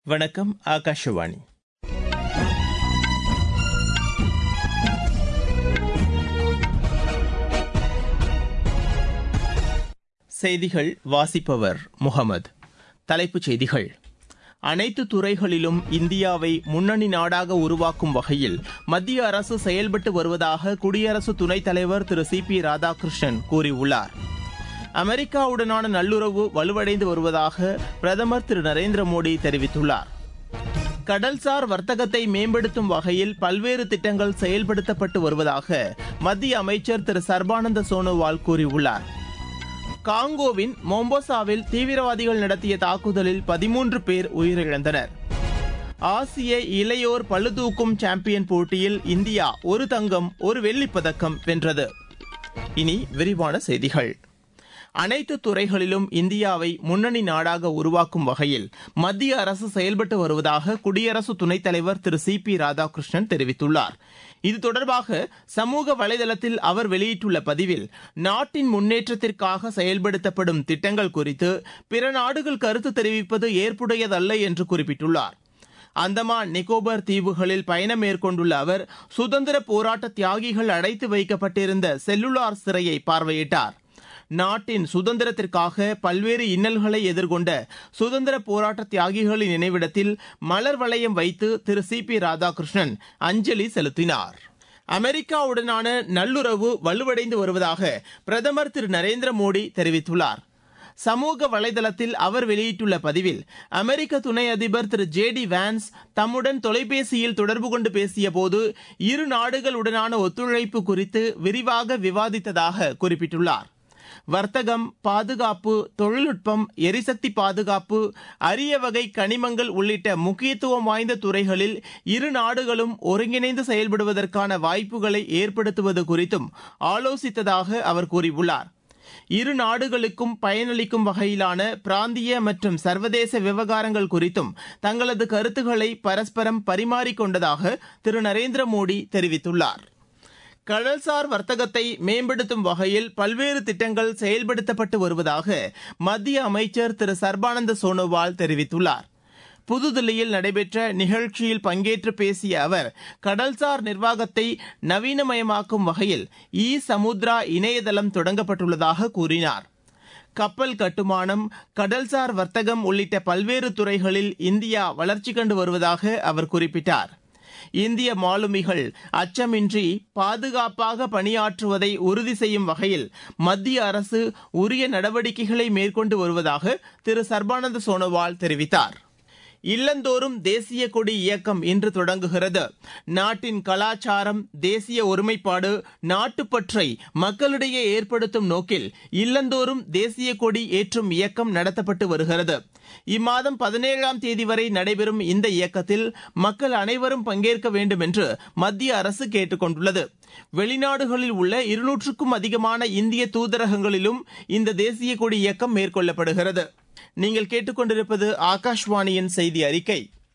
வணக்கம் ஆகாஷவாணி செய்திகள் வாசிப்பவர் முகமது தலைப்புச் செய்திகள் அனைத்து துறைகளிலும் இந்தியாவை முன்னணி நாடாக உருவாக்கும் வகையில் மத்திய அரசு செயல்பட்டு வருவதாக குடியரசு துணைத் தலைவர் திரு சி பி ராதாகிருஷ்ணன் கூறியுள்ளார் அமெரிக்காவுடனான நல்லுறவு வலுவடைந்து வருவதாக பிரதமர் திரு நரேந்திர மோடி தெரிவித்துள்ளார் கடல்சார் வர்த்தகத்தை மேம்படுத்தும் வகையில் பல்வேறு திட்டங்கள் செயல்படுத்தப்பட்டு வருவதாக மத்திய அமைச்சர் திரு சர்பானந்த சோனோவால் கூறியுள்ளார் காங்கோவின் மொம்போசாவில் தீவிரவாதிகள் நடத்திய தாக்குதலில் பதிமூன்று பேர் உயிரிழந்தனர் ஆசிய இளையோர் பளுதூக்கும் சாம்பியன் போட்டியில் இந்தியா ஒரு தங்கம் ஒரு வெள்ளிப் பதக்கம் வென்றது இனி விரிவான செய்திகள் அனைத்து துறைகளிலும் இந்தியாவை முன்னணி நாடாக உருவாக்கும் வகையில் மத்திய அரசு செயல்பட்டு வருவதாக குடியரசு துணைத் தலைவர் திரு சி பி ராதாகிருஷ்ணன் தெரிவித்துள்ளார் இது தொடர்பாக சமூக வலைதளத்தில் அவர் வெளியிட்டுள்ள பதிவில் நாட்டின் முன்னேற்றத்திற்காக செயல்படுத்தப்படும் திட்டங்கள் குறித்து பிற நாடுகள் கருத்து தெரிவிப்பது ஏற்புடையதல்ல என்று குறிப்பிட்டுள்ளார் அந்தமான் நிக்கோபார் தீவுகளில் பயணம் மேற்கொண்டுள்ள அவர் சுதந்திர போராட்ட தியாகிகள் அடைத்து வைக்கப்பட்டிருந்த செல்லுலார் சிறையை பார்வையிட்டார் நாட்டின் சுதந்திரத்திற்காக பல்வேறு இன்னல்களை எதிர்கொண்ட சுதந்திர போராட்ட தியாகிகளின் நினைவிடத்தில் மலர் வளையம் வைத்து திரு சி பி ராதாகிருஷ்ணன் அஞ்சலி செலுத்தினார் அமெரிக்காவுடனான நல்லுறவு வலுவடைந்து வருவதாக பிரதமர் திரு நரேந்திர மோடி தெரிவித்துள்ளார் சமூக வலைதளத்தில் அவர் வெளியிட்டுள்ள பதிவில் அமெரிக்க துணை அதிபர் திரு ஜே டி வான்ஸ் தம்முடன் தொலைபேசியில் தொடர்பு கொண்டு பேசியபோது இரு நாடுகளுடனான ஒத்துழைப்பு குறித்து விரிவாக விவாதித்ததாக குறிப்பிட்டுள்ளார் வர்த்தகம் பாதுகாப்பு தொழில்நுட்பம் எரிசக்தி பாதுகாப்பு அரிய வகை கனிமங்கள் உள்ளிட்ட முக்கியத்துவம் வாய்ந்த துறைகளில் இரு நாடுகளும் ஒருங்கிணைந்து செயல்படுவதற்கான வாய்ப்புகளை ஏற்படுத்துவது குறித்தும் ஆலோசித்ததாக அவர் கூறியுள்ளார் இரு நாடுகளுக்கும் பயனளிக்கும் வகையிலான பிராந்திய மற்றும் சர்வதேச விவகாரங்கள் குறித்தும் தங்களது கருத்துக்களை பரஸ்பரம் பரிமாறிக்கொண்டதாக திரு நரேந்திர மோடி தெரிவித்துள்ளார் கடல்சார் வர்த்தகத்தை மேம்படுத்தும் வகையில் பல்வேறு திட்டங்கள் செயல்படுத்தப்பட்டு வருவதாக மத்திய அமைச்சர் திரு சர்பானந்த சோனோவால் தெரிவித்துள்ளார் புதுதில்லியில் நடைபெற்ற நிகழ்ச்சியில் பங்கேற்று பேசிய அவர் கடல்சார் நிர்வாகத்தை நவீனமயமாக்கும் வகையில் இ சமுத்ரா இணையதளம் தொடங்கப்பட்டுள்ளதாக கூறினார் கப்பல் கட்டுமானம் கடல்சார் வர்த்தகம் உள்ளிட்ட பல்வேறு துறைகளில் இந்தியா வளர்ச்சி கண்டு வருவதாக அவர் குறிப்பிட்டார் இந்திய மாலுமிகள் அச்சமின்றி பாதுகாப்பாக பணியாற்றுவதை உறுதி செய்யும் வகையில் மத்திய அரசு உரிய நடவடிக்கைகளை மேற்கொண்டு வருவதாக திரு சர்பானந்த சோனோவால் தெரிவித்தார் இல்லந்தோறும் தேசிய கொடி இயக்கம் இன்று தொடங்குகிறது நாட்டின் கலாச்சாரம் தேசிய ஒருமைப்பாடு நாட்டுப்பற்றை மக்களிடையே ஏற்படுத்தும் நோக்கில் இல்லந்தோறும் தேசிய கொடி ஏற்றும் இயக்கம் நடத்தப்பட்டு வருகிறது இம்மாதம் பதினேழாம் தேதி வரை நடைபெறும் இந்த இயக்கத்தில் மக்கள் அனைவரும் பங்கேற்க வேண்டும் என்று மத்திய அரசு கேட்டுக் கொண்டுள்ளது வெளிநாடுகளில் உள்ள இருநூற்றுக்கும் அதிகமான இந்திய தூதரகங்களிலும் இந்த தேசிய கொடி இயக்கம் மேற்கொள்ளப்படுகிறது நீங்கள் கேட்டுக்கொண்டிருப்பது ஆகாஷ்வாணியின் செய்தி அறிக்கை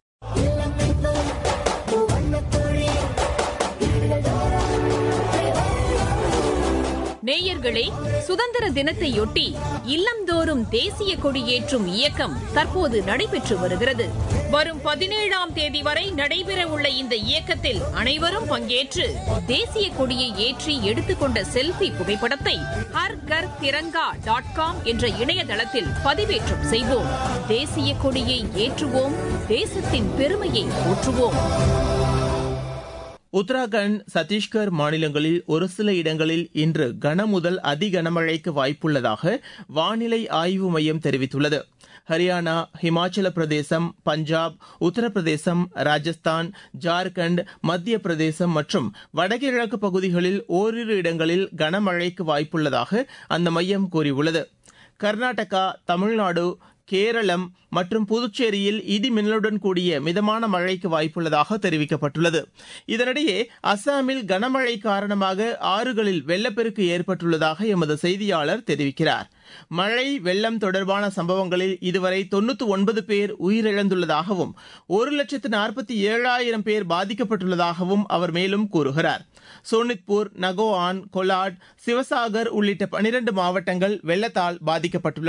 நேயர்களே சுதந்திர தினத்தையொட்டி இல்லந்தோறும் தேசிய கொடியேற்றும் இயக்கம் தற்போது நடைபெற்று வருகிறது வரும் பதினேழாம் தேதி வரை நடைபெறவுள்ள இந்த இயக்கத்தில் அனைவரும் பங்கேற்று தேசிய கொடியை ஏற்றி எடுத்துக்கொண்ட செல்பி புகைப்படத்தை ஹர் கர் திரங்கா டாட் காம் என்ற இணையதளத்தில் பதிவேற்றம் செய்வோம் தேசிய கொடியை ஏற்றுவோம் தேசத்தின் பெருமையை போற்றுவோம் உத்தராகண்ட் சத்தீஸ்கர் மாநிலங்களில் ஒரு சில இடங்களில் இன்று கனமுதல் அதி கனமழைக்கு வாய்ப்புள்ளதாக வானிலை ஆய்வு மையம் தெரிவித்துள்ளது ஹரியானா ஹிமாச்சல பிரதேசம் பஞ்சாப் உத்தரப்பிரதேசம் ராஜஸ்தான் ஜார்க்கண்ட் மத்திய பிரதேசம் மற்றும் வடகிழக்கு பகுதிகளில் ஓரிரு இடங்களில் கனமழைக்கு வாய்ப்புள்ளதாக அந்த மையம் கூறியுள்ளது கர்நாடகா தமிழ்நாடு கேரளம் மற்றும் புதுச்சேரியில் இடி மின்னலுடன் கூடிய மிதமான மழைக்கு வாய்ப்புள்ளதாக தெரிவிக்கப்பட்டுள்ளது இதனிடையே அசாமில் கனமழை காரணமாக ஆறுகளில் வெள்ளப்பெருக்கு ஏற்பட்டுள்ளதாக எமது செய்தியாளர் தெரிவிக்கிறார் மழை வெள்ளம் தொடர்பான சம்பவங்களில் இதுவரை தொண்ணூத்தி ஒன்பது பேர் உயிரிழந்துள்ளதாகவும் ஒரு லட்சத்து நாற்பத்தி ஏழாயிரம் பேர் பாதிக்கப்பட்டுள்ளதாகவும் அவர் மேலும் கூறுகிறார் சோனித்பூர் நகோஆன் கொலாட் சிவசாகர் உள்ளிட்ட பனிரண்டு மாவட்டங்கள் வெள்ளத்தால் பாதிக்கப்பட்டுள்ளன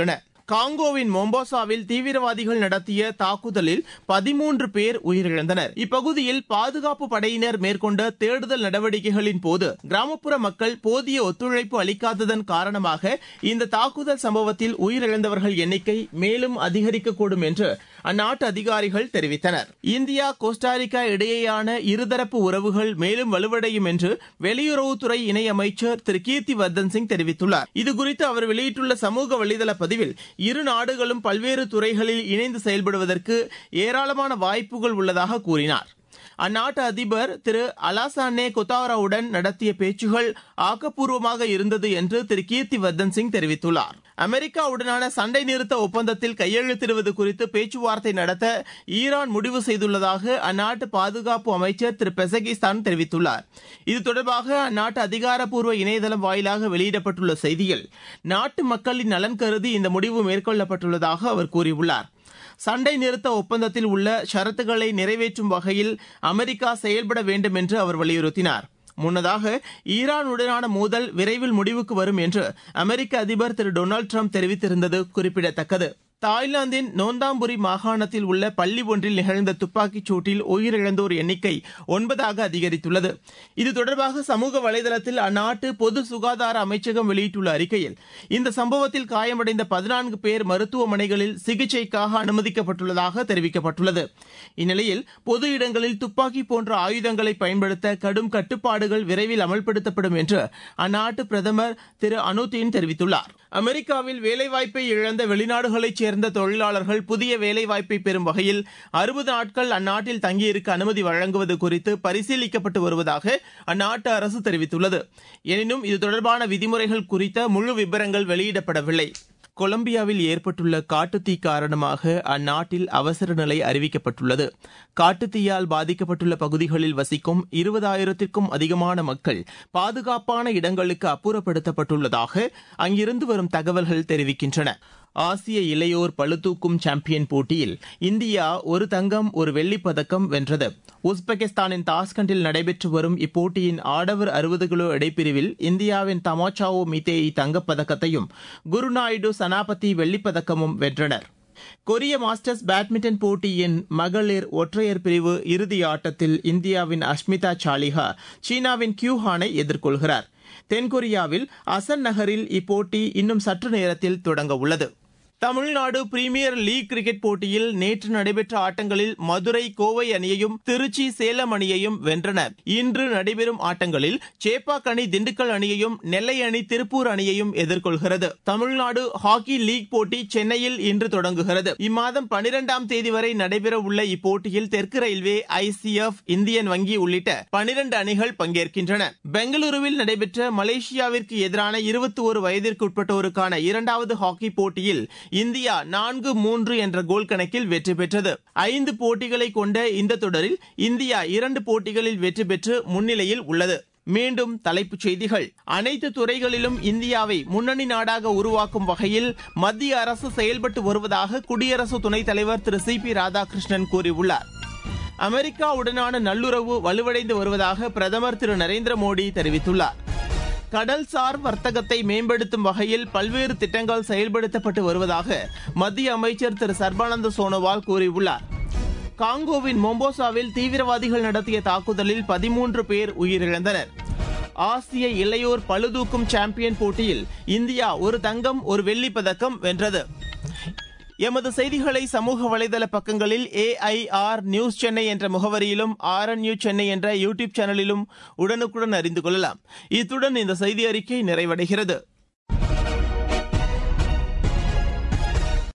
காங்கோவின் மொம்போசாவில் தீவிரவாதிகள் நடத்திய தாக்குதலில் பதிமூன்று பேர் உயிரிழந்தனர் இப்பகுதியில் பாதுகாப்பு படையினர் மேற்கொண்ட தேடுதல் நடவடிக்கைகளின் போது கிராமப்புற மக்கள் போதிய ஒத்துழைப்பு அளிக்காததன் காரணமாக இந்த தாக்குதல் சம்பவத்தில் உயிரிழந்தவர்கள் எண்ணிக்கை மேலும் அதிகரிக்கக்கூடும் என்று அந்நாட்டு அதிகாரிகள் தெரிவித்தனர் இந்தியா கோஸ்டாரிக்கா இடையேயான இருதரப்பு உறவுகள் மேலும் வலுவடையும் என்று வெளியுறவுத்துறை இணையமைச்சர் திரு கீர்த்தி வர்தன் சிங் தெரிவித்துள்ளார் இதுகுறித்து அவர் வெளியிட்டுள்ள சமூக வலைதள பதிவில் இரு நாடுகளும் பல்வேறு துறைகளில் இணைந்து செயல்படுவதற்கு ஏராளமான வாய்ப்புகள் உள்ளதாக கூறினார் அந்நாட்டு அதிபர் திரு அலாசானே கொத்தாராவுடன் நடத்திய பேச்சுகள் ஆக்கப்பூர்வமாக இருந்தது என்று திரு கீர்த்தி வர்தன் சிங் தெரிவித்துள்ளார் அமெரிக்காவுடனான சண்டை நிறுத்த ஒப்பந்தத்தில் கையெழுத்திடுவது குறித்து பேச்சுவார்த்தை நடத்த ஈரான் முடிவு செய்துள்ளதாக அந்நாட்டு பாதுகாப்பு அமைச்சர் திரு பெசகிஸ்தான் தெரிவித்துள்ளார் இது தொடர்பாக அந்நாட்டு அதிகாரப்பூர்வ இணையதளம் வாயிலாக வெளியிடப்பட்டுள்ள செய்தியில் நாட்டு மக்களின் நலன் கருதி இந்த முடிவு மேற்கொள்ளப்பட்டுள்ளதாக அவர் கூறியுள்ளார் சண்டை நிறுத்த ஒப்பந்தத்தில் உள்ள ஷரத்துகளை நிறைவேற்றும் வகையில் அமெரிக்கா செயல்பட வேண்டும் என்று அவர் வலியுறுத்தினார் முன்னதாக ஈரானுடனான மோதல் விரைவில் முடிவுக்கு வரும் என்று அமெரிக்க அதிபர் திரு டொனால்டு ட்ரம்ப் தெரிவித்திருந்தது குறிப்பிடத்தக்கது தாய்லாந்தின் நோந்தாம்புரி மாகாணத்தில் உள்ள பள்ளி ஒன்றில் நிகழ்ந்த துப்பாக்கிச் சூட்டில் உயிரிழந்தோர் எண்ணிக்கை ஒன்பதாக அதிகரித்துள்ளது இது தொடர்பாக சமூக வலைதளத்தில் அந்நாட்டு பொது சுகாதார அமைச்சகம் வெளியிட்டுள்ள அறிக்கையில் இந்த சம்பவத்தில் காயமடைந்த பதினான்கு பேர் மருத்துவமனைகளில் சிகிச்சைக்காக அனுமதிக்கப்பட்டுள்ளதாக தெரிவிக்கப்பட்டுள்ளது இந்நிலையில் பொது இடங்களில் துப்பாக்கி போன்ற ஆயுதங்களை பயன்படுத்த கடும் கட்டுப்பாடுகள் விரைவில் அமல்படுத்தப்படும் என்று அந்நாட்டு பிரதமர் திரு அனுதீன் தெரிவித்துள்ளார் அமெரிக்காவில் வேலைவாய்ப்பை இழந்த வெளிநாடுகளைச் சேர்ந்த தொழிலாளர்கள் புதிய வேலைவாய்ப்பை பெறும் வகையில் அறுபது நாட்கள் அந்நாட்டில் தங்கியிருக்க அனுமதி வழங்குவது குறித்து பரிசீலிக்கப்பட்டு வருவதாக அந்நாட்டு அரசு தெரிவித்துள்ளது எனினும் இது தொடர்பான விதிமுறைகள் குறித்த முழு விவரங்கள் வெளியிடப்படவில்லை கொலம்பியாவில் ஏற்பட்டுள்ள காட்டுத்தீ காரணமாக அந்நாட்டில் அவசர நிலை அறிவிக்கப்பட்டுள்ளது காட்டுத்தீயால் பாதிக்கப்பட்டுள்ள பகுதிகளில் வசிக்கும் இருபதாயிரத்திற்கும் அதிகமான மக்கள் பாதுகாப்பான இடங்களுக்கு அப்புறப்படுத்தப்பட்டுள்ளதாக அங்கிருந்து வரும் தகவல்கள் தெரிவிக்கின்றன ஆசிய இளையோர் பளுதூக்கும் சாம்பியன் போட்டியில் இந்தியா ஒரு தங்கம் ஒரு வெள்ளிப் பதக்கம் வென்றது உஸ்பெகிஸ்தானின் தாஸ்கண்டில் நடைபெற்று வரும் இப்போட்டியின் ஆடவர் அறுபது கிலோ எடைப்பிரிவில் இந்தியாவின் தமாச்சாவோ மிதேயி தங்கப்பதக்கத்தையும் குருநாயுடு சனாபதி வெள்ளிப் பதக்கமும் வென்றனர் கொரிய மாஸ்டர்ஸ் பேட்மிண்டன் போட்டியின் மகளிர் ஒற்றையர் பிரிவு இறுதி ஆட்டத்தில் இந்தியாவின் அஷ்மிதா சாலிஹா சீனாவின் கியூஹானை எதிர்கொள்கிறார் தென்கொரியாவில் அசன் நகரில் இப்போட்டி இன்னும் சற்று நேரத்தில் தொடங்க உள்ளது தமிழ்நாடு பிரீமியர் லீக் கிரிக்கெட் போட்டியில் நேற்று நடைபெற்ற ஆட்டங்களில் மதுரை கோவை அணியையும் திருச்சி சேலம் அணியையும் வென்றன இன்று நடைபெறும் ஆட்டங்களில் சேப்பாக் அணி திண்டுக்கல் அணியையும் நெல்லை அணி திருப்பூர் அணியையும் எதிர்கொள்கிறது தமிழ்நாடு ஹாக்கி லீக் போட்டி சென்னையில் இன்று தொடங்குகிறது இம்மாதம் பனிரெண்டாம் தேதி வரை நடைபெற உள்ள இப்போட்டியில் தெற்கு ரயில்வே ஐசிஎஃப் இந்தியன் வங்கி உள்ளிட்ட பனிரண்டு அணிகள் பங்கேற்கின்றன பெங்களூருவில் நடைபெற்ற மலேசியாவிற்கு எதிரான இருபத்தி ஒரு வயதிற்குட்பட்டோருக்கான இரண்டாவது ஹாக்கி போட்டியில் இந்தியா நான்கு மூன்று என்ற கோல் கணக்கில் வெற்றி பெற்றது ஐந்து போட்டிகளை கொண்ட இந்த தொடரில் இந்தியா இரண்டு போட்டிகளில் வெற்றி பெற்று முன்னிலையில் உள்ளது மீண்டும் தலைப்புச் செய்திகள் அனைத்து துறைகளிலும் இந்தியாவை முன்னணி நாடாக உருவாக்கும் வகையில் மத்திய அரசு செயல்பட்டு வருவதாக குடியரசு துணைத் தலைவர் திரு சி பி ராதாகிருஷ்ணன் கூறியுள்ளார் அமெரிக்காவுடனான நல்லுறவு வலுவடைந்து வருவதாக பிரதமர் திரு நரேந்திர மோடி தெரிவித்துள்ளார் கடல்சார் வர்த்தகத்தை மேம்படுத்தும் வகையில் பல்வேறு திட்டங்கள் செயல்படுத்தப்பட்டு வருவதாக மத்திய அமைச்சர் திரு சர்பானந்த சோனோவால் கூறியுள்ளார் காங்கோவின் மொம்போசாவில் தீவிரவாதிகள் நடத்திய தாக்குதலில் பதிமூன்று பேர் உயிரிழந்தனர் ஆசிய இளையோர் பளுதூக்கும் சாம்பியன் போட்டியில் இந்தியா ஒரு தங்கம் ஒரு வெள்ளிப் பதக்கம் வென்றது எமது செய்திகளை சமூக வலைதள பக்கங்களில் ஏஐஆர் நியூஸ் சென்னை என்ற முகவரியிலும் ஆர்என்யூ சென்னை என்ற யூடியூப் சேனலிலும் உடனுக்குடன் அறிந்து கொள்ளலாம் இத்துடன் இந்த செய்தி அறிக்கை நிறைவடைகிறது